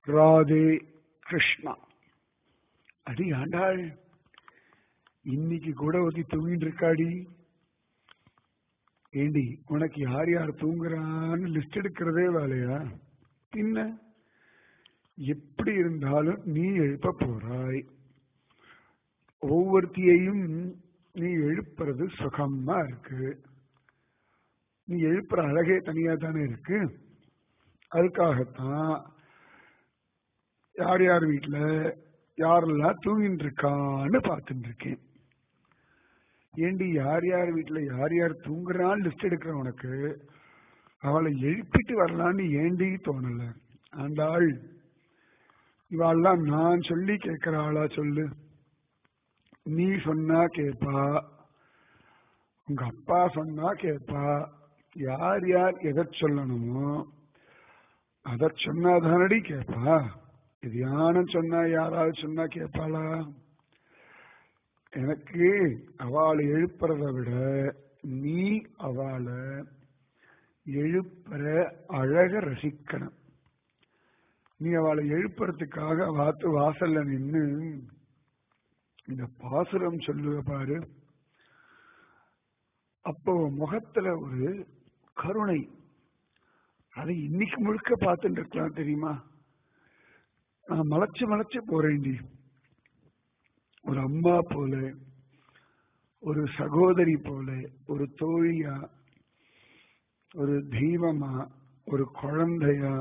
ராதே கிருஷ்ணா அடி ஆண்டாள் இன்னைக்கு கூட ஒருத்தி தூங்கிட்டு இருக்காடி ஏண்டி உனக்கு யார் யார் தூங்குறான்னு லிஸ்ட் எடுக்கிறதே வேலையா பின்ன எப்படி இருந்தாலும் நீ எழுப்ப போறாய் ஒவ்வொருத்தியையும் நீ எழுப்புறது சுகமா இருக்கு நீ எழுப்புற அழகே தனியா தானே இருக்கு அதுக்காகத்தான் யார் யார் வீட்டுல யாரெல்லாம் தூங்கிட்டு இருக்கான்னு பார்த்துட்டு இருக்கேன் ஏண்டி யார் யார் வீட்டுல யார் யார் தூங்குறான்னு லிஸ்ட் எடுக்கிற உனக்கு அவளை எழுப்பிட்டு வரலான்னு ஏண்டி தோணல ஆண்டாள் இவாள்லாம் நான் சொல்லி கேட்கிற ஆளா சொல்லு நீ சொன்னா கேப்பா உங்க அப்பா சொன்னா கேப்பா யார் யார் எதை சொல்லணுமோ அத சொன்னாதானடி கேப்பா இது யானம் சொன்னா யாராவது சொன்னா கேட்பாளா எனக்கு அவளை எழுப்புறத விட நீ அவளை எழுப்புற அழக ரசிக்கணும் நீ அவளை எழுப்புறதுக்காக வாத்து வாசல்ல நின்னு இந்த பாசுரம் சொல்லுவ பாரு அப்போ முகத்துல ஒரு கருணை அதை இன்னைக்கு முழுக்க பார்த்துட்டு இருக்கலாம் தெரியுமா நான் மலைச்சு மலைச்சு போறேன்டி ஒரு அம்மா போல ஒரு சகோதரி போல ஒரு தோழியா ஒரு தெய்வமா ஒரு குழந்தையா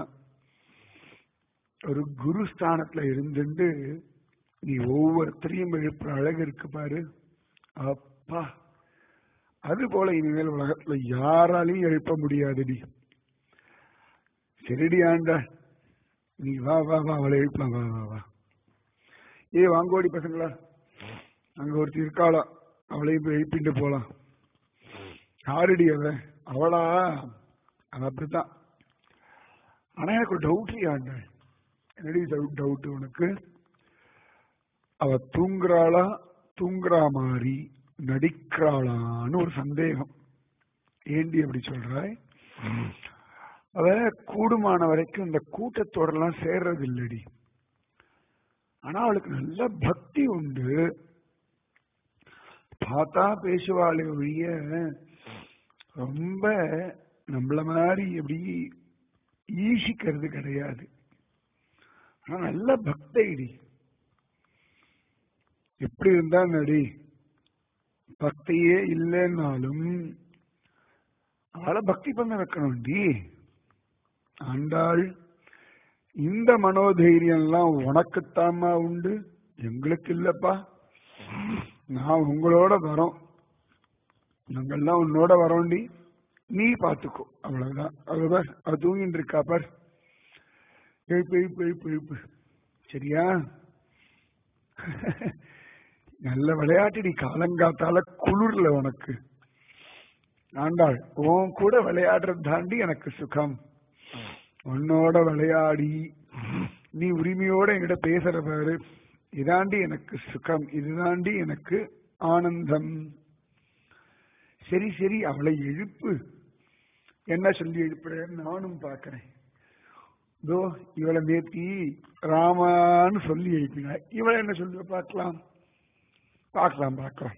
ஒரு குருஸ்தானத்துல இருந்துட்டு நீ ஒவ்வொருத்தரையும் எழுப்புற அழகு இருக்கு பாரு அப்பா அது போல இனிமேல் உலகத்துல யாராலையும் எழுப்ப முடியாதுடி சரிடி ஆண்டா நீ வா வா வா அவளை எழுப்பலாம் வா வா வா ஏ வாங்கோடி பசங்களா அங்க ஒருத்தி இருக்காளா அவளையும் போய் எழுப்பிட்டு போலாம் யாருடி அவ அவளா அவ அப்படித்தான் ஆனா எனக்கு ஒரு டவுட் ஆண்ட என்னடி டவுட் உனக்கு அவ தூங்குறாளா தூங்குறா மாதிரி நடிக்கிறாளான்னு ஒரு சந்தேகம் ஏண்டி அப்படி சொல்றாய் அவ கூடுமான வரைக்கும் இந்த கூட்டத்தோடலாம் சேர்றது இல்லடி ஆனா அவளுக்கு நல்ல பக்தி உண்டு பார்த்தா பேசுவாளே ஒழிய ரொம்ப நம்மள மாதிரி எப்படி ஈசிக்கிறது கிடையாது ஆனா நல்ல பக்தைடி எப்படி இருந்தா நடி பக்தியே இல்லைன்னாலும் அவளை பக்தி பண்ண வைக்கணும்டி ஆண்டாள் இந்த மனோதைரியம்லாம் உனக்குத்தாமா உண்டு எங்களுக்கு இல்லப்பா நான் உங்களோட வரோம் நாங்கெல்லாம் உன்னோட வரோண்டி நீ பாத்துக்கோ அவ்வளவுதான் அவ்வளவுதான் அவ தூங்கிட்டு இருக்கா பார் எழுப்பு எழுப்பு எழுப்பு எழுப்பு சரியா நல்ல விளையாட்டுடி காலங்காத்தால குளிர்ல உனக்கு ஆண்டாள் உன் கூட விளையாடுறது தாண்டி எனக்கு சுகம் உன்னோட விளையாடி நீ உரிமையோட என்கிட்ட பேசுற பாரு இதாண்டி எனக்கு சுகம் இதுதாண்டி எனக்கு ஆனந்தம் சரி சரி அவளை எழுப்பு என்ன சொல்லி எழுப்புறேன்னு நானும் பாக்குறேன் இதோ இவளை நேத்தி ராமான்னு சொல்லி எழுப்பினா இவளை என்ன சொல்லி பார்க்கலாம் பார்க்கலாம் பார்க்கலாம்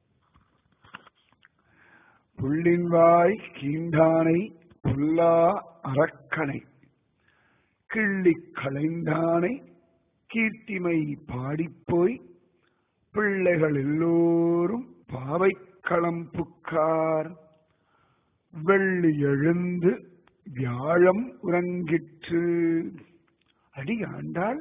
புள்ளின் வாய் கீண்டானை புல்லா அரக்கனை கிள்ளி களைந்தானை கீர்த்திமை பாடிப்போய் பிள்ளைகள் எல்லோரும் பாவைக்களம் புக்கார் வெள்ளி எழுந்து வியாழம் உறங்கிற்று அடி ஆண்டாள்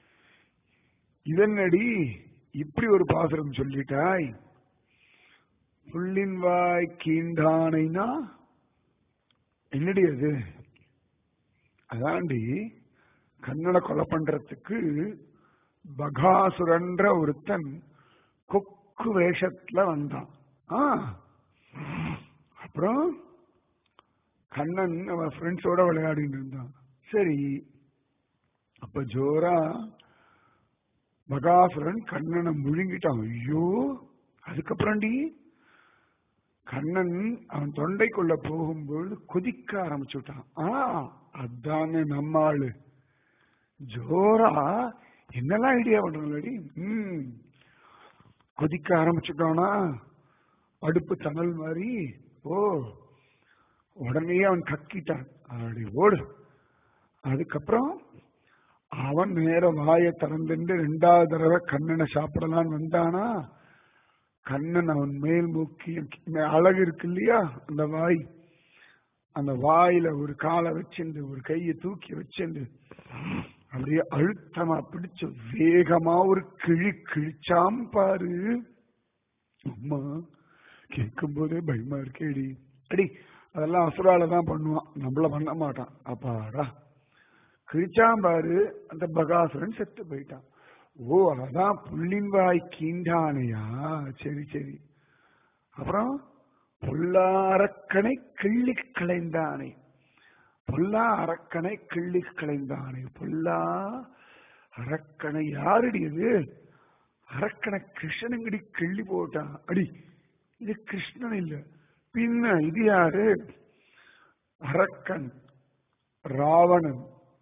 இதனடி இப்படி ஒரு பாசுரம் சொல்லிட்டாய் புள்ளின் வாய் கீண்டானைனா என்னடி அது அதாண்டி கண்ணனை கொலை பண்றதுக்கு பகாசுரன்ற ஒருத்தன் கொக்கு வேஷத்துல வந்தான் ஆ அப்புறம் கண்ணன் அவன் ஃப்ரெண்ட்ஸோட விளையாடிட்டு இருந்தான் சரி அப்ப ஜோரா பகாசுரன் கண்ணனை முழுங்கிட்டான் ஐயோ அதுக்கப்புறம்டி கண்ணன் அவன் தொண்டைக்குள்ள போகும்பொழுது கொதிக்க ஆரம்பிச்சுட்டான் ஆ அதானே நம்ம ஆளு ஜோரா என்னெல்லாம் ஐடியா பண்றாங்கடி ம் கொதிக்க ஆரம்பிச்சுட்டானா அடுப்பு தணல் மாதிரி ஓ உடனே அவன் கக்கிட்டான் அப்படி ஓடு அதுக்கப்புறம் அவன் நேர வாயை திறந்துட்டு ரெண்டாவது தடவை கண்ணனை சாப்பிடலான்னு வந்தானா கண்ணன் அவன் மேல் மூக்கி அழகு இருக்கு இல்லையா அந்த வாய் அந்த வாயில ஒரு காலை வச்சுண்டு ஒரு கையை தூக்கி வச்சுண்டு அப்படியே அழுத்தமா பிடிச்சு வேகமா ஒரு கிழி கிழிச்சாம் பாரு அம்மா கேட்கும் போதே பயமா இருக்கேடி அடி அதெல்லாம் அசுரால தான் பண்ணுவான் நம்மள பண்ண மாட்டான் அப்பாடா கிழிச்சாம் பாரு அந்த பகாசுரன் செத்து போயிட்டான் ஓ அதான் புள்ளின் வாய் கீண்டானையா சரி சரி அப்புறம் பொல்லா அரக்கனை கிள்ளி களைந்தானே பொல்லா அரக்கனை கிள்ளி களைந்தானே பொல்லா அரக்கனை யாருடி அது அரக்கனை கிருஷ்ணனுங்கடி கிள்ளி போட்டான் அடி இது கிருஷ்ணன் இல்ல பின்ன இது யாரு அரக்கன் ராவணன்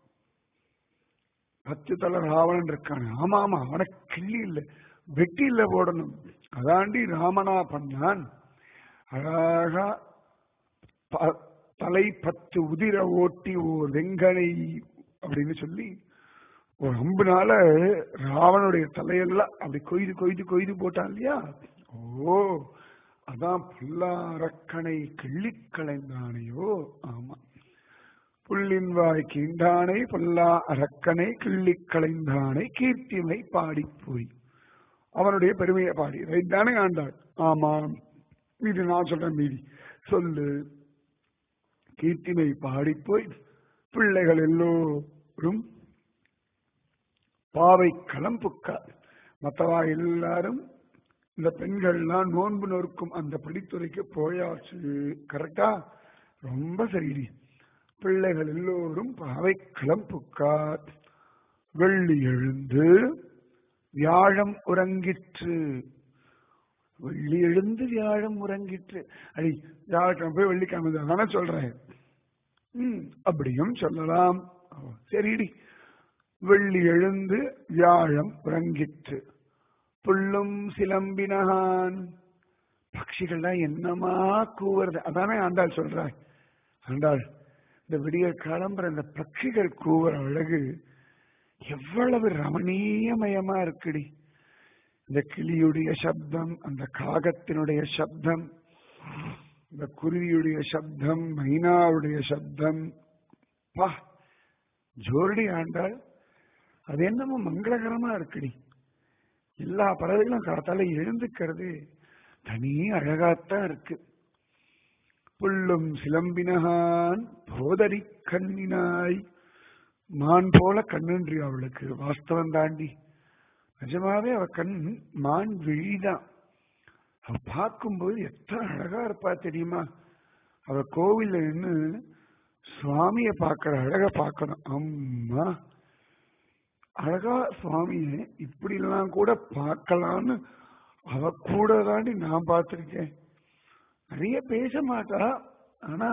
பத்து தலை ராவணன் இருக்கானே ஆமா ஆமா அவனை கிள்ளி இல்ல வெட்டி இல்ல போடணும் அதாண்டி ராமனா பண்ணான் அழகா ப- தலை பத்து உதிர ஓட்டி ஓர் வெங்கனை அப்படின்னு சொல்லி ஒரு அம்புனால ராவனுடைய தலையெல்லாம் அப்படி கொய்து கொய்து கொய்து போட்டான் இல்லையா ஓ அதான் புல்லாரக்கனை கிள்ளிக் களைந்தானையோ ஆமா புள்ளின் வாய் கீண்டானை பொல்லா அரக்கனை கிள்ளிக் களைந்தானை கீர்த்திமை பாடிப் போய் அவனுடைய பெருமையை பாடி ரைட் தானே ஆண்டாள் ஆமாம் மீதி நான் சொல்றேன் மீதி சொல்லு கீர்த்திமை பாடிப் போய் பிள்ளைகள் எல்லோரும் பாவை களம்புக்கார் மற்றவா எல்லாரும் இந்த பெண்கள்லாம் நோன்பு நொறுக்கும் அந்த படித்துறைக்கு போயாச்சு கரெக்டா ரொம்ப சரிடி பிள்ளைகள் எல்லோரும் பாவை களம்புக்கார் வெள்ளி எழுந்து வியாழம் உறங்கிற்று வெள்ளி எழுந்து வியாழம் உறங்கிற்று அடி வியாழக்கிழமை போய் வெள்ளிக்கிழமை தானே சொல்றேன் ம் அப்படியும் சொல்லலாம் ஓ, சரிடி வெள்ளி எழுந்து வியாழம் உறங்கிற்று புல்லும் சிலம்பினகான் பட்சிகள்லாம் என்னமா கூவுறது அதானே ஆண்டாள் சொல்றாய் ஆண்டாள் இந்த விடிய கிளம்புற இந்த பட்சிகள் கூவுற அழகு எவ்வளவு ரமணீயமயமா இருக்குடி இந்த கிளியுடைய சப்தம் அந்த காகத்தினுடைய சப்தம் இந்த குருவியுடைய சப்தம் மைனாவுடைய சப்தம் பா ஜோரடி ஆண்டாள் அது என்னமோ மங்களகரமா இருக்குடி எல்லா பறவைகளும் காத்தால எழுந்துக்கிறது தனி அழகாத்தான் இருக்கு புல்லும் சிலம்பினகான் போதரி கண்ணினாய் மான் போல கண்ணுன்றி அவளுக்கு வாஸ்தவம் தாண்டி நிஜமாவே அவ கண் மான் விழிதான் அவ பார்க்கும்போது எத்தனை அழகா இருப்பா தெரியுமா அவ கோவில்ல நின்னு சுவாமிய பார்க்கிற அழக பார்க்கணும் அம்மா அழகா சுவாமிய இப்படி எல்லாம் கூட பார்க்கலான்னு அவ கூட தாண்டி நான் பார்த்திருக்கேன் நிறைய பேச மாட்டா ஆனா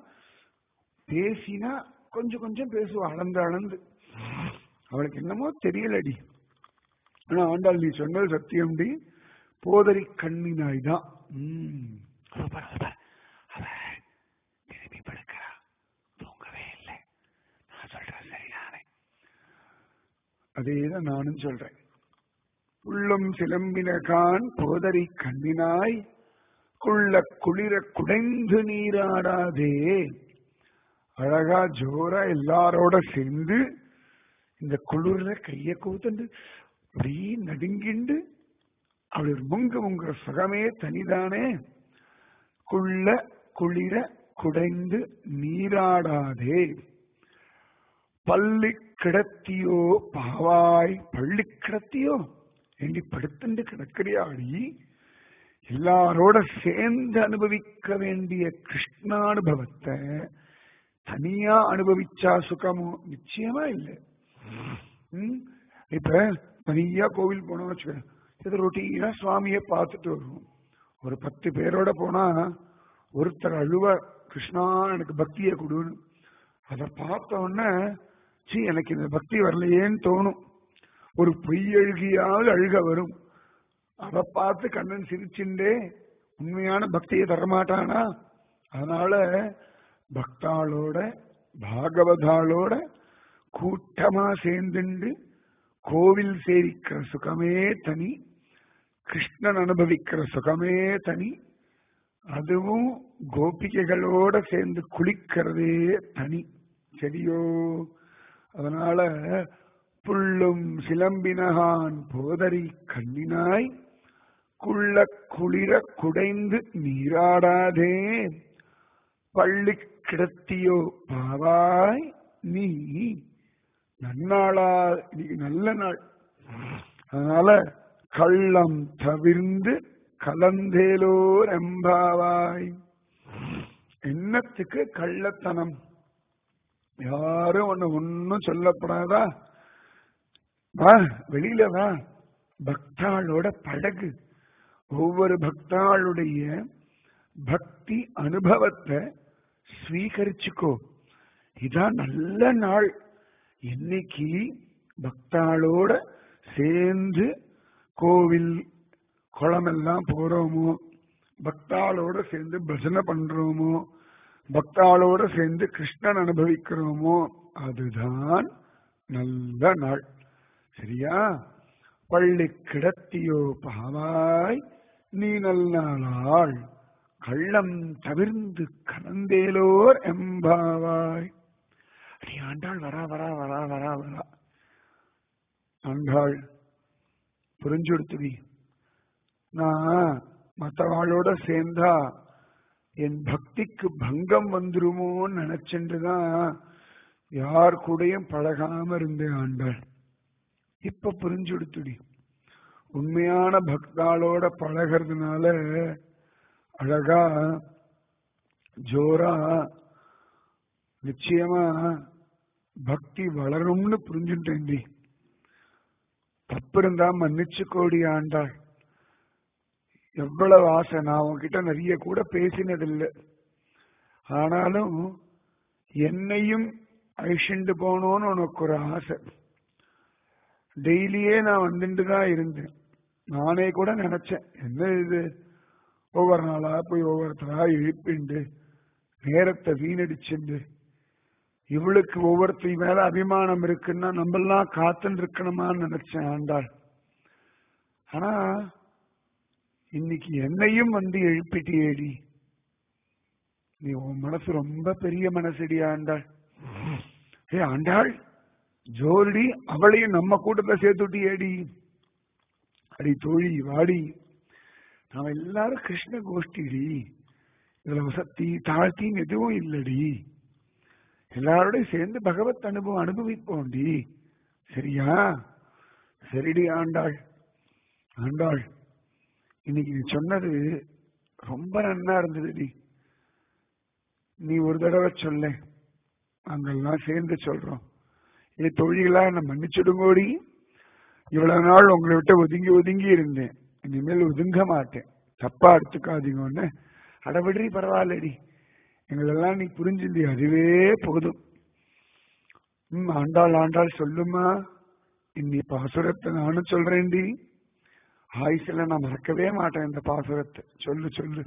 பேசினா கொஞ்சம் கொஞ்சம் பேசுவா அளந்து அளந்து அவளுக்கு என்னமோ தெரியலடி ஆனா ஆண்டாள் நீ சொன்னது சத்தியம்டி போதரி கண்ணினாய் தான் உம். அவ பாரு, அவ பாரு. அவ திரும்பி படுக்கிறா தூங்கவே இல்லை நான் சொல்றது சரிதானே அதேதான் நானும் சொல்றேன் உள்ளம் சிலம்பினகான் போதரி கண்ணினாய் குள்ள குளிர குடைந்து நீராடாதே அழகா ஜோரா எல்லாரோட சேர்ந்து இந்த குளிர்ல கைய கூத்துண்டு அப்படி நடுங்கிண்டு அப்படி ஒரு முங்கு முங்குற சுகமே தனிதானே குள்ள குளிர குடைந்து நீராடாதே பள்ளி கிடத்தியோ பாவாய் பள்ளி கிடத்தியோ ஏண்டி படுத்துண்டு கிடக்கிறியாடி எல்லாரோட சேர்ந்து அனுபவிக்க வேண்டிய கிருஷ்ணானுபவத்தை தனியா அனுபவிச்சா சுகமோ நிச்சயமா இல்லை ம்? இப்ப தனியா கோவில் போனோம் வச்சுக்க இது ரொட்டீனா சுவாமியை பார்த்துட்டு வருவோம் ஒரு பத்து பேரோட போனா ஒருத்தர் அழுவ கிருஷ்ணா எனக்கு பக்தியை கொடுன்னு அதை பார்த்த உடனே சீ எனக்கு இந்த பக்தி வரலையேன்னு தோணும் ஒரு பொய் அழுகியாவது அழுக வரும் அதை பார்த்து கண்ணன் சிரிச்சுண்டே உண்மையான பக்தியை தரமாட்டானா அதனால பக்தாளோட பாகவதாளோட கூட்டமா சேர்ந்துண்டு கோவில் சேரிக்கிற சுகமே தனி கிருஷ்ணன் அனுபவிக்கிற சுகமே தனி அதுவும் கோபிகைகளோட சேர்ந்து குளிக்கிறதே தனி சரியோ அதனால புள்ளும் சிலம்பினகான் போதரி கண்ணினாய் குள்ள குளிர குடைந்து நீராடாதே பள்ளி கிடத்தியோ பாவாய் நீ நன்னாளா இன்னைக்கு நல்ல நாள் அதனால கள்ளம் தவிர்ந்து கலந்தேலோர் எம்பாவாய் என்னத்துக்கு கள்ளத்தனம் யாரும் ஒண்ணு ஒன்னும் சொல்லப்படாதா வா வெளியில வா பக்தாளோட பழகு ஒவ்வொரு பக்தாளுடைய பக்தி அனுபவத்தை ஸ்வீகரிச்சுக்கோ இதான் நல்ல நாள் இன்னைக்கு பக்தாளோட சேர்ந்து கோவில் குளமெல்லாம் போறோமோ பக்தாளோட சேர்ந்து பஜனை பண்றோமோ பக்தாளோட சேர்ந்து கிருஷ்ணன் அனுபவிக்கிறோமோ அதுதான் நல்ல நாள் சரியா பள்ளி கிடத்தியோ பாவாய் நீ நல்லாளாள் கள்ளம் தவிர்ந்து கலந்தேலோர் எம்பாவாய் அடி ஆண்டாள் வரா வரா வரா வரா வரா ஆண்டாள் புரிஞ்சுடுத்துவி நான் மற்றவாளோட சேர்ந்தா என் பக்திக்கு பங்கம் வந்துருமோன்னு நினைச்சுட்டுதான் யார் கூடயும் பழகாம இருந்தேன் ஆண்டாள் இப்ப புரிஞ்சுடுத்துடி உண்மையான பக்தாளோட பழகிறதுனால அழகா ஜோரா நிச்சயமா பக்தி வளரும்னு புரிஞ்சுட்டேன்டி தப்பு இருந்தா மன்னிச்சு கோடி ஆண்டாள் எவ்வளவு ஆசை நான் உன்கிட்ட நிறைய கூட பேசினதில்லை ஆனாலும் என்னையும் அழிச்சுண்டு போகணும்னு உனக்கு ஒரு ஆசை டெய்லியே நான் வந்துட்டு தான் இருந்தேன் நானே கூட நினைச்சேன் என்ன இது ஒவ்வொரு நாளா போய் ஒவ்வொருத்தரா எழுப்பிண்டு நேரத்தை வீணடிச்சுண்டு இவளுக்கு ஒவ்வொருத்தரி மேல அபிமானம் இருக்குன்னா நம்மெல்லாம் காத்துன்னு இருக்கணுமான்னு நினைச்சேன் ஆண்டாள் ஆனா இன்னைக்கு என்னையும் வந்து எழுப்பிட்டியேடி நீ உன் மனசு ரொம்ப பெரிய மனசுடி ஆண்டாள் ஏ ஆண்டாள் ஜோடி அவளையும் நம்ம கூட்டத்தை சேர்த்துட்டியேடி அடி தோழி வாடி நாம எல்லாரும் கிருஷ்ண கோஷ்டிடி இதுல வசத்தி தாழ்த்தின்னு எதுவும் இல்லடி எல்லாரோடையும் சேர்ந்து பகவத் அனுபவம் அனுபவிப்போண்டி சரியா சரிடி ஆண்டாள் ஆண்டாள் இன்னைக்கு நீ சொன்னது ரொம்ப நன்னா இருந்ததுடி நீ ஒரு தடவை சொல்ல நாங்கெல்லாம் சேர்ந்து சொல்றோம் ஏ தொழிலா என்ன மன்னிச்சுடுங்கோடி இவ்வளவு நாள் உங்களை விட்டு ஒதுங்கி ஒதுங்கி இருந்தேன் இனிமேல் ஒதுங்க மாட்டேன் தப்பா எடுத்துக்காதீங்கன்னு அடவிடுறி பரவாயில்லடி எங்களெல்லாம் நீ புரிஞ்சிருந்தி அதுவே போதும் ம் ஆண்டாள் ஆண்டாள் சொல்லுமா இன்னி பாசுரத்தை நானும் சொல்றேன்டி ஆயுசில நான் மறக்கவே மாட்டேன் இந்த பாசுரத்தை சொல்லு சொல்லு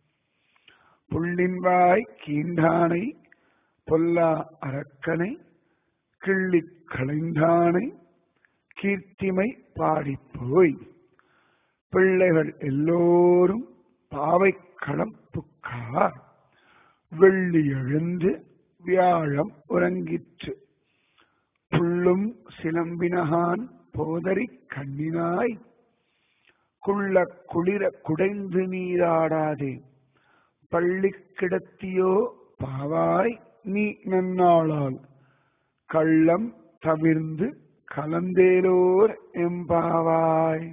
புள்ளின் வாய் கீண்டானை பொல்லா அரக்கனை கிள்ளி களைந்தானை கீர்த்திமை பாடிப்போய் பிள்ளைகள் எல்லோரும் பாவை களம் புக்கார் வெள்ளி எழுந்து வியாழம் உறங்கிற்று புள்ளும் சிலம்பினகான் போதரி கண்ணினாய் குள்ள குளிர குடைந்து நீராடாதே பள்ளி கிடத்தியோ பாவாய் நீ நன்னாளால் கள்ளம் தவிர்ந்து கலந்தேலோர் எம்பாவாய்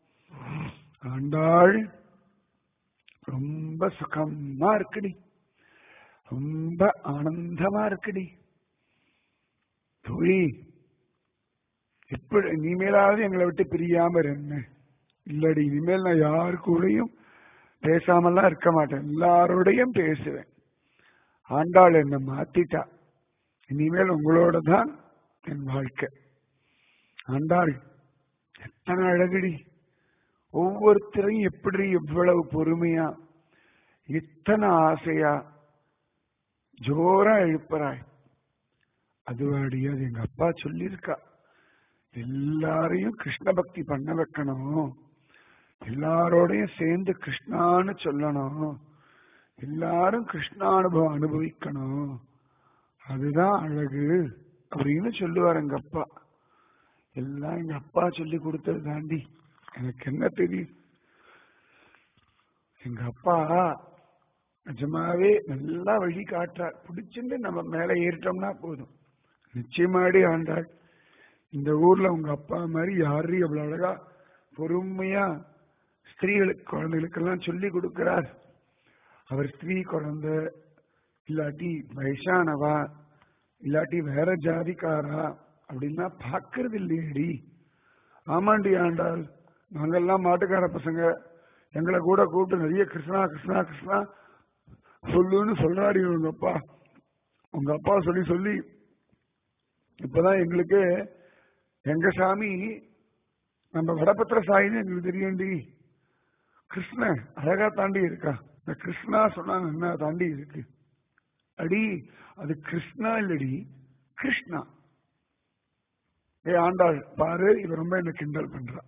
ஆண்டாள் ரொம்ப சுகமா இருக்குடி ரொம்ப ஆனந்தமா இருக்குடி தோழி எப்படி இனிமேலாவது எங்களை விட்டு பிரியாம இருங்க இல்லடி இனிமேல் நான் யாரு கூடயும் பேசாமலாம் இருக்க மாட்டேன் எல்லாரோடையும் பேசுவேன் ஆண்டாள் என்னை மாத்திட்டா இனிமேல் உங்களோட தான் என் வாழ்க்கை ஆண்டாள் எத்தனை அழகுடி ஒவ்வொருத்தரையும் எப்படி எவ்வளவு பொறுமையா இத்தனை ஆசையா ஜோரா எழுப்புறாய் அதுவாடி அது எங்க அப்பா சொல்லியிருக்கா எல்லாரையும் கிருஷ்ண பக்தி பண்ண வைக்கணும் எல்லாரோடையும் சேர்ந்து கிருஷ்ணான்னு சொல்லணும் எல்லாரும் கிருஷ்ணானுபவம் அனுபவிக்கணும் அதுதான் அழகு அப்படின்னு சொல்லுவார் எங்க அப்பா எல்லாம் எங்க அப்பா சொல்லி கொடுத்தது தாண்டி எனக்கு என்ன தெரியும் எங்க அப்பா நிஜமாவே நல்லா வழி காட்டுறார் பிடிச்சிட்டு நம்ம மேல ஏறிட்டோம்னா போதும் நிச்சயமாடி ஆண்டாள் இந்த ஊர்ல உங்க அப்பா மாதிரி யாரு எவ்வளவு அழகா பொறுமையா ஸ்திரீகளுக்கு குழந்தைகளுக்கெல்லாம் சொல்லி கொடுக்கிறார் அவர் ஸ்திரீ குழந்தை இல்லாட்டி வயசானவா இல்லாட்டி வேற ஜாதிக்காரா அப்படின்னா பாக்குறது இல்லையேடி ஆமாண்டி ஆண்டாள் நாங்கெல்லாம் மாட்டுக்கார பசங்க எங்களை கூட கூப்பிட்டு நிறைய கிருஷ்ணா கிருஷ்ணா கிருஷ்ணா சொல்லுன்னு சொல்றாடி உங்க அப்பா உங்க அப்பா சொல்லி சொல்லி இப்பதான் எங்களுக்கு எங்க சாமி நம்ம வடபத்திர சாயின்னு எங்களுக்கு தெரியும்டி கிருஷ்ணன் அழகா தாண்டி இருக்கா இந்த கிருஷ்ணா சொன்னாங்க என்ன தாண்டி இருக்கு அடி அது கிருஷ்ணா இல்லடி கிருஷ்ணா ஏ ஆண்டாள் பாரு இவ ரொம்ப என்ன கிண்டல் பண்றா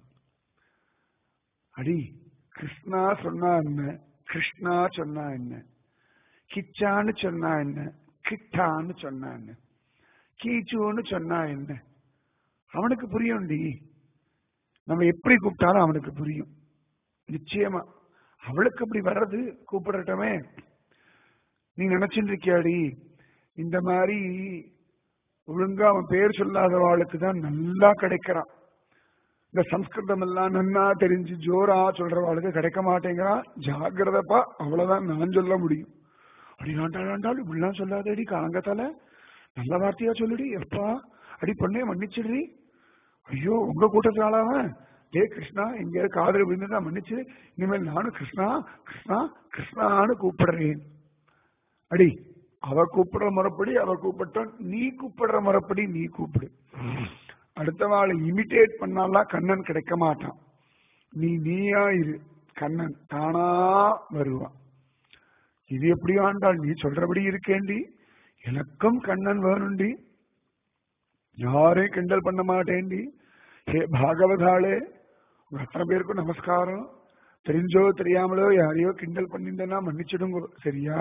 அடி கிருஷ்ணா சொன்னா என்ன கிருஷ்ணா சொன்னா என்ன கிச்சான்னு சொன்னா என்ன கிட்டான்னு சொன்னா என்ன கீச்சுன்னு சொன்னா என்ன அவனுக்கு புரியும்டி நம்ம எப்படி கூப்பிட்டாலும் அவனுக்கு புரியும் நிச்சயமா அவளுக்கு அப்படி வர்றது கூப்பிடட்டமே நீ நினைச்சுட்டு இருக்கியாடி இந்த மாதிரி ஒழுங்கா அவன் பேர் சொல்லாதவாளுக்கு தான் நல்லா கிடைக்கிறான் இந்த சம்ஸ்கிருதம் எல்லாம் நன்னா தெரிஞ்சு ஜோரா சொல்றவாளுக்கு கிடைக்க மாட்டேங்கிறான் ஜாகிரதப்பா அவ்வளவுதான் நான் சொல்ல முடியும் அடி ஆண்டாள் ஆண்டாள் இப்படிலாம் சொல்லாதடி காலங்கத்தால நல்ல வார்த்தையா சொல்லுடி எப்பா அடி பொண்ணே மன்னிச்சிடுறி ஐயோ உங்க கூட்டத்தினாலவன் ஏ கிருஷ்ணா இங்க காதல் விழுந்து மன்னிச்சு இனிமேல் நானும் கிருஷ்ணா கிருஷ்ணா கிருஷ்ணான்னு கூப்பிடுறேன் அடி அவ கூப்பிடுற முறைப்படி அவ கூப்பிட்டோம் நீ கூப்பிடுற முறைப்படி நீ கூப்பிடு அடுத்தவாளை இமிட்டேட் பண்ணாலாம் கண்ணன் கிடைக்க மாட்டான் நீ நீயா இரு கண்ணன் தானா வருவான் இது எப்படி ஆண்டாள் நீ சொல்றபடி இருக்கேண்டி எனக்கும் கண்ணன் வேணுண்டி யாரையும் கிண்டல் பண்ண மாட்டேன்டி ஹே பாகவதாளே உங்க அத்தனை பேருக்கும் நமஸ்காரம் தெரிஞ்சோ தெரியாமலோ யாரையோ கிண்டல் பண்ணிருந்தேன்னா மன்னிச்சிடுங்க சரியா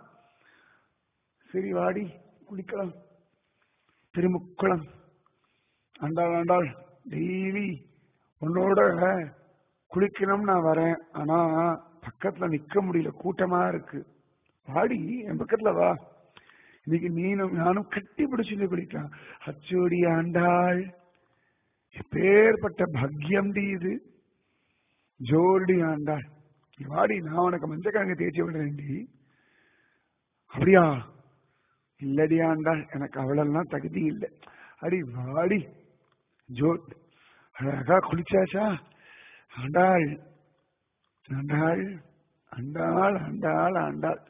சரி வாடி குளிக்கலாம் திருமுக்குளம் ஆண்டாள் ஆண்டாள் டெய்லி உன்னோட குளிக்கணும் நான் வரேன் ஆனா பக்கத்துல நிக்க முடியல கூட்டமா இருக்கு வாடி என் பக்கத்துல வா இன்னைக்கு நீனும் நானும் கட்டி பிடிச்சு குளிக்கலாம் அச்சோடி ஆண்டாள் எப்பேற்பட்ட பக்யம்டி இது ஜோர்டி ஆண்டாள் நீ வாடி நான் உனக்கு மஞ்சக்கிழங்கு தேய்ச்சி விடுறேன்டி அப்படியா இல்லடி ஆண்டாள் எனக்கு அவளெல்லாம் தகுதி இல்லை அடி வாடி ஜோட் அழகா குளிச்சாச்சா ஆண்டாள் ஆண்டாள் ஆண்டாள் ஆண்டாள் ஆண்டாள்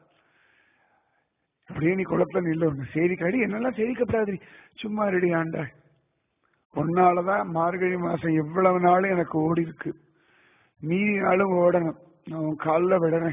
அப்படியே நீ குளத்துல நில்ல ஒண்ணு சேரிக்கடி என்னெல்லாம் சேரிக்கப்படாது சும்மா ரெடி ஆண்டாள் ஒன்னாலதான் மார்கழி மாசம் எவ்வளவு நாளும் எனக்கு ஓடி இருக்கு மீதி நாளும் ஓடணும் நான் உன் காலில் விடுறேன்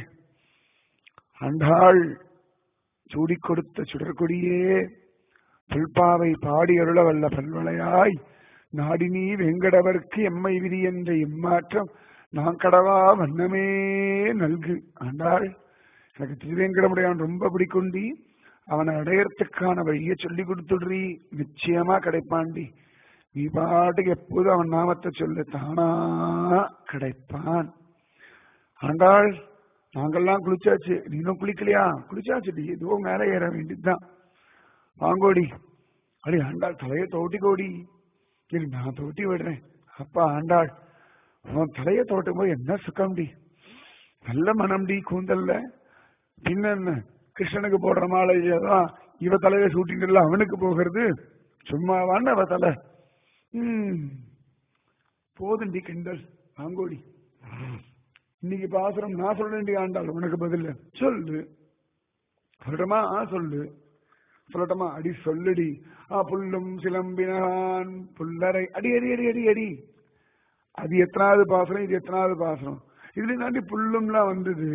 ஆண்டாள் சூடி கொடுத்த சுடற்கொடியே புல்பாவை பாடி அருள வல்ல பல்வளையாய் நாடினி வெங்கடவர்க்கு எம்மை விதி என்ற இம்மாற்றம் நான் கடவா வண்ணமே நல்கு ஆண்டாள் எனக்கு திருவேங்கடமுடையான் ரொம்ப பிடிக்குண்டி அவனை அடையறதுக்கான வழியை சொல்லி கொடுத்துடுறி நிச்சயமா கிடைப்பாண்டி நீ பாட்டுக்கு எப்போதும் அவன் நாமத்தை சொல்லு தானா கிடைப்பான் ஆண்டாள் நாங்கெல்லாம் குளிச்சாச்சு நீனும் குளிக்கலையா குளிச்சாச்சுடி இதுவும் மேலே ஏற வேண்டியதுதான் வாங்கோடி அடி ஆண்டாள் தலையை தோட்டிக்கோடி சரி நான் தோட்டி விடுறேன் அப்பா ஆண்டாள் உன் தலையை தோட்டும் போது என்ன சுக்கம்டி நல்ல மனம்டி கூந்தல்ல பின்ன என்ன கிருஷ்ணனுக்கு போடுற மாலை தான் இவ தலையை சூட்டிட்டு அவனுக்கு போகிறது சும்மாவான்னு அவ தலை ம் போதுண்டி கிண்டல் வாங்கோடி இன்னைக்கு பாசுரம் நான் சொல்றேன்டி ஆண்டாள் உனக்கு பதில் சொல்லு சொல்றமா சொல்லு சொல்லட்டுமா அடி சொல்லடி ஆ புல்லும் சிலம்பினான் புல்லரை அடி அடி அடி அடி அடி அது எத்தனாவது பாசனம் இது எத்தனாவது பாசனம் இதுல தாண்டி புல்லும்லாம் வந்தது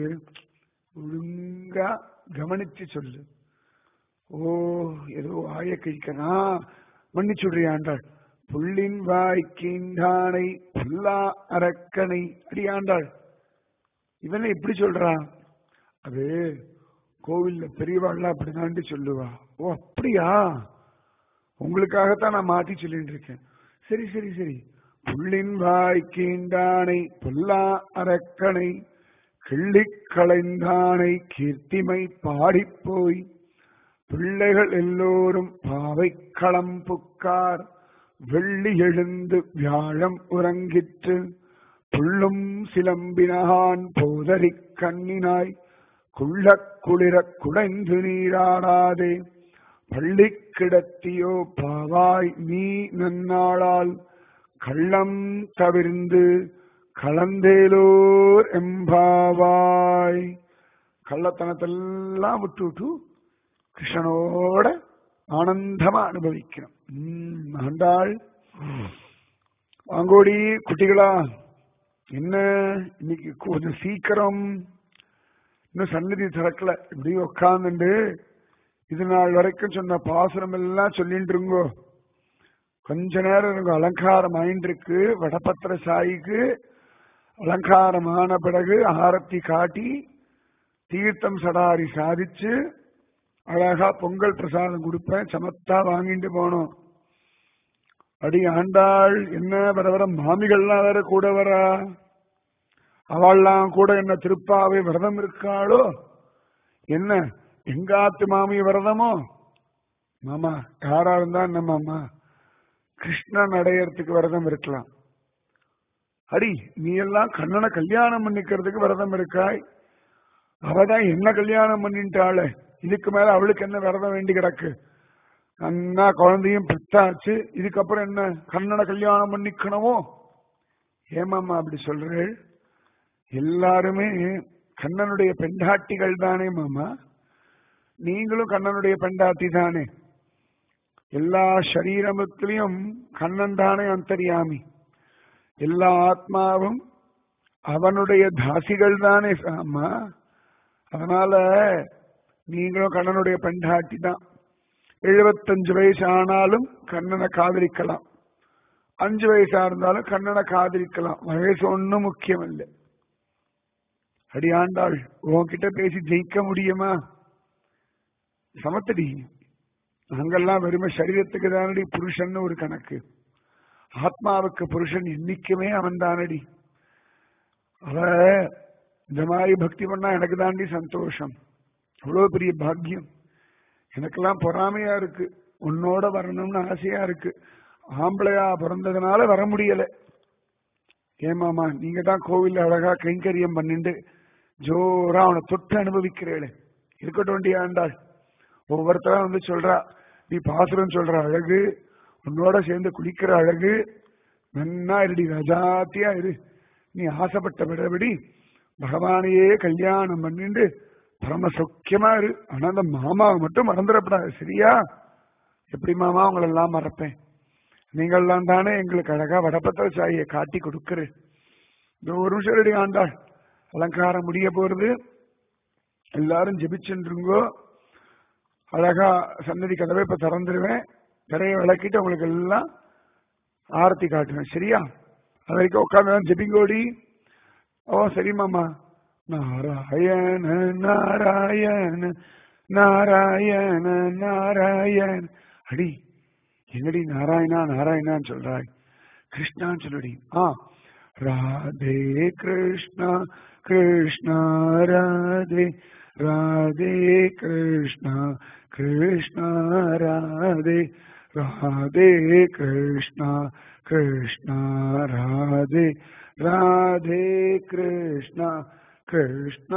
ஒழுங்கா கவனிச்சு சொல்லு ஓ ஏதோ ஆய கைக்கனா மன்னிச்சுடுறியாண்டாள் புள்ளின் வாய்க்கின்றானை புல்லா அரக்கனை அடியாண்டாள் இவனை எப்படி சொல்றான் அது கோவில்ல பெரியவாள்லாம் அப்படிதாண்டி சொல்லுவா ஓ அப்படியா உங்களுக்காகத்தான் நான் மாத்தி சொல்லிட்டு இருக்கேன் சரி சரி சரி புள்ளின் வாய்க்கின்றானை புல்லா அரக்கனை கிள்ளிக் களைந்தானை கீர்த்திமை பாடிப்போய் பிள்ளைகள் எல்லோரும் பாவை களம் புக்கார் வெள்ளி எழுந்து வியாழம் உறங்கிற்று புள்ளும் சிலம்பினகான் போதரிக் கண்ணினாய் குள்ளக் குளிரக் குடைந்து நீராடாதே பள்ளி கிடத்தியோ பாவாய் நீ நன்னாளால் கள்ளம் தவிர்ந்து கலந்தேலோர் எம்பாவாய் கள்ளத்தனத்தெல்லாம் விட்டு விட்டு கிருஷ்ணனோட ஆனந்தமா அனுபவிக்கணும் உம், ஆண்டாள் வாங்கோடி குட்டிகளா என்ன இன்னைக்கு கொஞ்சம் சீக்கிரம் இன்னும் சந்நிதி திறக்கல இப்படி உட்காந்துண்டு இது நாள் வரைக்கும் சொன்ன பாசுரம் எல்லாம் சொல்லிட்டு இருங்கோ கொஞ்ச நேரம் இருங்க அலங்காரம் ஆயின்றிருக்கு வடபத்திர சாயிக்கு அலங்காரமான பிறகு ஆரத்தி காட்டி தீர்த்தம் சடாரி சாதிச்சு அழகா பொங்கல் பிரசாதம் கொடுப்பேன் சமத்தா வாங்கிட்டு போனோம் அடி ஆண்டாள் என்ன வர வர மாமிகள்லாம் வேற கூட வரா அவள்லாம் கூட என்ன திருப்பாவை விரதம் இருக்காளோ என்ன எங்காத்து மாமி விரதமோ மாமா யாரா இருந்தா என்ன மாமா கிருஷ்ணன் அடையறதுக்கு விரதம் இருக்கலாம் அடி நீ எல்லாம் கண்ணனை கல்யாணம் பண்ணிக்கிறதுக்கு விரதம் இருக்காய் அவதான் என்ன கல்யாணம் பண்ணிட்டாளே இதுக்கு மேல அவளுக்கு என்ன விரதம் வேண்டி கிடக்கு அண்ணா குழந்தையும் பெத்தாச்சு இதுக்கப்புறம் என்ன கண்ணனை கல்யாணம் பண்ணிக்கணுமோ ஏமாமா அப்படி சொல்றேள் எல்லாருமே கண்ணனுடைய பெண்டாட்டிகள் தானே மாமா நீங்களும் கண்ணனுடைய பெண்டாட்டி தானே எல்லா சரீரத்திலையும் கண்ணன் தானே அந்தரியாமி எல்லா ஆத்மாவும் அவனுடைய தாசிகள் தானே அம்மா அதனால நீங்களும் கண்ணனுடைய பெண்டாட்டி தான் எழுபத்தஞ்சு வயசு ஆனாலும் கண்ணனை காதலிக்கலாம் அஞ்சு வயசா இருந்தாலும் கண்ணனை காதலிக்கலாம் வயசு ஒன்னும் முக்கியம் இல்லை அடி ஆண்டாள் உன்கிட்ட பேசி ஜெயிக்க முடியுமா சமத்தடி நாங்கெல்லாம் வெறுமை சரீரத்துக்கு தானடி புருஷன் ஒரு கணக்கு ஆத்மாவுக்கு புருஷன் இன்னைக்குமே அவன் தானடி அவ இந்த மாதிரி பக்தி பண்ணா எனக்கு தாண்டி சந்தோஷம் அவ்வளவு பெரிய பாக்கியம் எனக்கெல்லாம் பொறாமையா இருக்கு உன்னோட வரணும்னு ஆசையா இருக்கு ஆம்பளையா பிறந்ததுனால வர முடியல ஏமாமா நீங்க தான் கோவில்ல அழகா கைங்கரியம் பண்ணிட்டு ஜோரா அவனை தொட்டு அனுபவிக்கிறேளே இருக்கட்டும் வேண்டிய ஆண்டாள் ஒவ்வொருத்தரும் வந்து சொல்றா நீ பாசுரம் சொல்ற அழகு உன்னோட சேர்ந்து குளிக்கிற அழகு நன்னா இருடி ரஜாத்தியா இரு நீ ஆசைப்பட்ட விடபடி பகவானையே கல்யாணம் பண்ணிட்டு பரம சௌக்கியமா இரு ஆனா அந்த மாமாவை மட்டும் மறந்துடப்படாது சரியா எப்படி மாமா உங்களை எல்லாம் மறப்பேன் நீங்கள்லாம் தானே எங்களுக்கு அழகா வடப்பத்திர சாயை காட்டி கொடுக்குறு இந்த ஒரு நிமிஷம் ரெடி ஆண்டாள் அலங்காரம் முடிய போறது எல்லாரும் ஜெபிச்சுருங்கோ அழகா சன்னதி கதவை இப்ப திறந்துருவேன் திரையை விளக்கிட்டு உங்களுக்கு எல்லாம் ஆரத்தி காட்டுவேன் சரியா அது வரைக்கும் உட்காந்து ஜெபிங்கோடி ஓ சரி மாமா நாராயண நாராயண நாராயண நாராயண் அடி என்னடி நாராயணா நாராயணான்னு சொல்றாய் கிருஷ்ணான்னு சொல்லுடி ஆ ராதே கிருஷ்ணா கிருஷ்ணா ராதே ராதே கிருஷ்ணா கிருஷ்ணா ராதே ராதே கிருஷ்ணா கிருஷ்ணா ராதே ராதே கிருஷ்ணா கிருஷ்ணா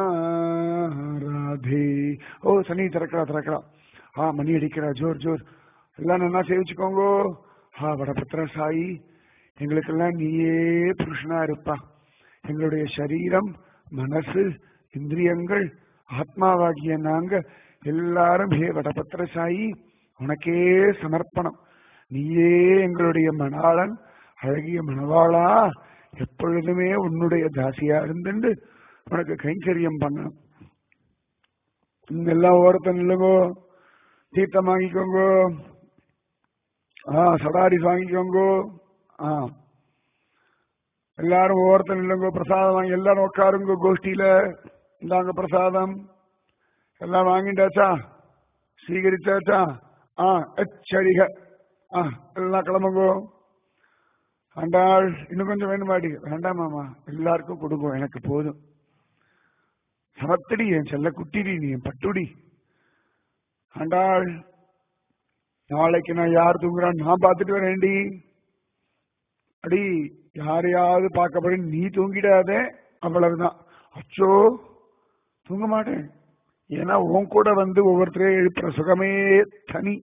ராதே ஓ சனி திறக்கிறா திறக்கிறா ஆ மணி அடிக்கிறா ஜோர் ஜோர் எல்லாம் நல்லா சேவிச்சுக்கோங்கோ ஆ வடபத்திர சாயி எங்களுக்கெல்லாம் நீயே புருஷனா இருப்பா எங்களுடைய சரீரம் மனசு இந்திரியங்கள் ஆத்மாவாகிய நாங்க எல்லாரும் ஹே வடபத்திரசாயி உனக்கே சமர்ப்பணம் நீயே எங்களுடைய மணாளன் அழகிய மணவாளா எப்பொழுதுமே உன்னுடைய தாசியா இருந்துண்டு உனக்கு கைங்கரியம் பண்ணணும் இங்க எல்லாம் ஓரத்தன் இல்லைங்கோ தீர்த்தம் வாங்கிக்கோங்கோ ஆ சடாரிஸ் வாங்கிக்கோங்கோ ஆ எல்லாரும் ஒவ்வொருத்தன் இல்லைங்கோ பிரசாதம் வாங்கி எல்லாரும் உட்காருங்க கோஷ்டியில இந்தாங்க பிரசாதம் எல்லாம் வாங்கிட்டாச்சா ஸ்வீகரிச்சாச்சா ஆ எச்சரிக ஆ எல்லாம் கிளம்புங்கோ ஆண்டாள் இன்னும் கொஞ்சம் வேணுமாடி வேண்டாம் மாமா எல்லாருக்கும் கொடுங்க எனக்கு போதும் சமத்தடி என் செல்ல குட்டிடி நீ என் பட்டுடி ஆண்டாள் நாளைக்கு நான் யார் தூங்குறான் நான் பார்த்துட்டு வரேன்டி அடி யாரையாவது பார்க்க போறேன் நீ தூங்கிடாதே அவ்வளவுதான் அச்சோ தூங்க மாட்டேன் ஏன்னா உன் கூட வந்து ஒவ்வொருத்தரையும் எழுப்புற சுகமே தனி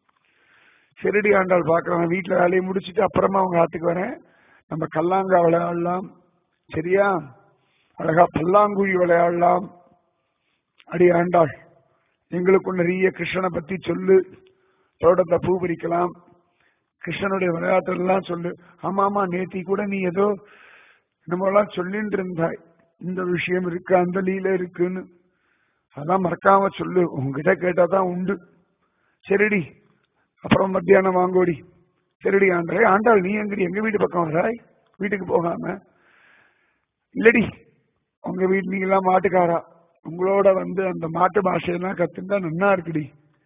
சரிடி ஆண்டாள் பார்க்கலாம் வீட்டில் வேலையை முடிச்சுட்டு அப்புறமா அவங்க ஆத்துக்கு வரேன் நம்ம கல்லாங்கா விளையாடலாம் சரியா அழகா பல்லாங்குழி விளையாடலாம் அடி ஆண்டாள் எங்களுக்கு நிறைய கிருஷ்ணனை பத்தி சொல்லு தோட்டத்தை பூ பறிக்கலாம் கிருஷ்ணனுடைய விளையாட்டு எல்லாம் சொல்லு ஆமா ஆமா நேத்தி கூட நீ ஏதோ நம்ம எல்லாம் சொல்லிட்டு இருந்தாய் இந்த விஷயம் இருக்கு அந்த லீல இருக்குன்னு அதான் மறக்காம சொல்லு உங்ககிட்ட கேட்டாதான் உண்டு சரிடி அப்புறம் மத்தியானம் வாங்கோடி சரிடி ஆண்டாள் ஆண்டாள் நீ எங்கடி எங்க வீட்டு பக்கம் வராய் வீட்டுக்கு போகாம இல்லடி உங்க வீட்டு நீங்க எல்லாம் மாட்டுக்காரா உங்களோட வந்து அந்த மாட்டு பாஷையெல்லாம் கத்துண்டா நன்னா இருக்குடி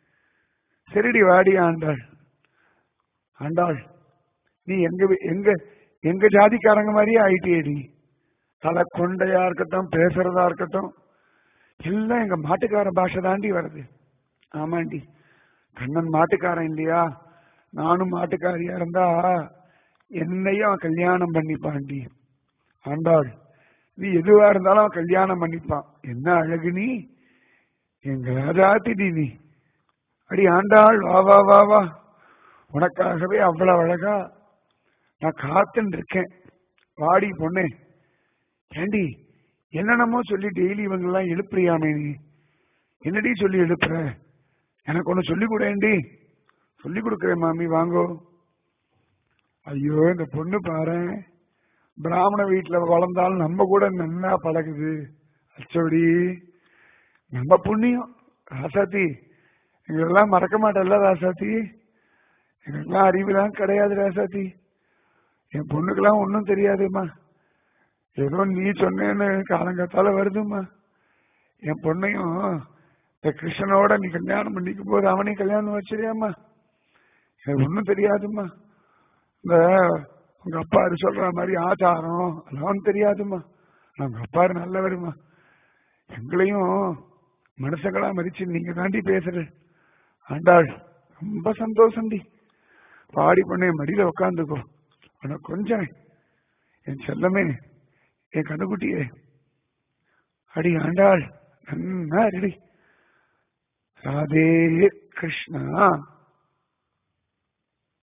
சரிடி வாடி ஆண்டாள் ஆண்டாள் நீ எங்க வீ- எங்க எங்க ஜாதிக்காரங்க மாதிரியே ஆயிட்டியேடி தலை கொண்டையா இருக்கட்டும் பேசுறதா இருக்கட்டும் எல்லாம் எங்க மாட்டுக்கார பாஷை தாண்டி வருது ஆமாண்டி கண்ணன் மாட்டுக்காரன் இல்லையா நானும் மாட்டுக்காரியா இருந்தா என்னையும் அவன் கல்யாணம் பண்ணிப்பான்டி ஆண்டாள் நீ எதுவா இருந்தாலும் அவன் கல்யாணம் பண்ணிப்பான் என்ன அழகு நீ எங்க ராஜாத்திடி நீ அடி ஆண்டாள் வா வா வா வா உனக்காகவே அவ்வளவு அழகா நான் காத்துன்னு இருக்கேன் வாடி பொண்ணே ஏண்டி என்னென்னமோ சொல்லி டெய்லி இவங்க எல்லாம் எழுப்புறியாமே நீ என்னடி சொல்லி எழுப்புற எனக்கு ஒண்ணு சொல்லி கொடுேண்டி சொல்லி கொடுக்குறேன் மாமி வாங்கோ ஐயோ இந்த பொண்ணு பாரு பிராமண வீட்டுல வளர்ந்தாலும் நம்ம கூட நல்லா பழகுது அச்சோடி நம்ம புண்ணியம் ராசாத்தி எங்களெல்லாம் மறக்க மாட்டல்ல ராசாத்தி எங்களுக்கெல்லாம் அறிவுலாம் கிடையாது ராசாத்தி என் பொண்ணுக்கெல்லாம் ஒன்றும் தெரியாதும்மா ஏதோ நீ சொன்னேன்னு காலங்காத்தால வருதும்மா என் பொண்ணையும் இந்த கிருஷ்ணனோட நீ கல்யாணம் பண்ணிக்கும் போது அவனையும் கல்யாணம் வச்சிருயாம்மா எனக்கு ஒன்றும் தெரியாதும்மா இந்த உங்க அப்பா சொல்ற மாதிரி ஆச்சாரம் அதெல்லாம் தெரியாதும்மா உங்க அப்பா நல்லவருமா எங்களையும் மனுஷங்களா மதிச்சு நீங்க தாண்டி பேசுற ஆண்டாள் ரொம்ப சந்தோஷம்டி பாடி பண்ண மடியில உக்காந்துக்கோ உனக்கு கொஞ்சம் என் செல்லமே என் கண்ணுக்குட்டியே அடி ஆண்டாள் நன்னா இருடி ராதே கிருஷ்ணா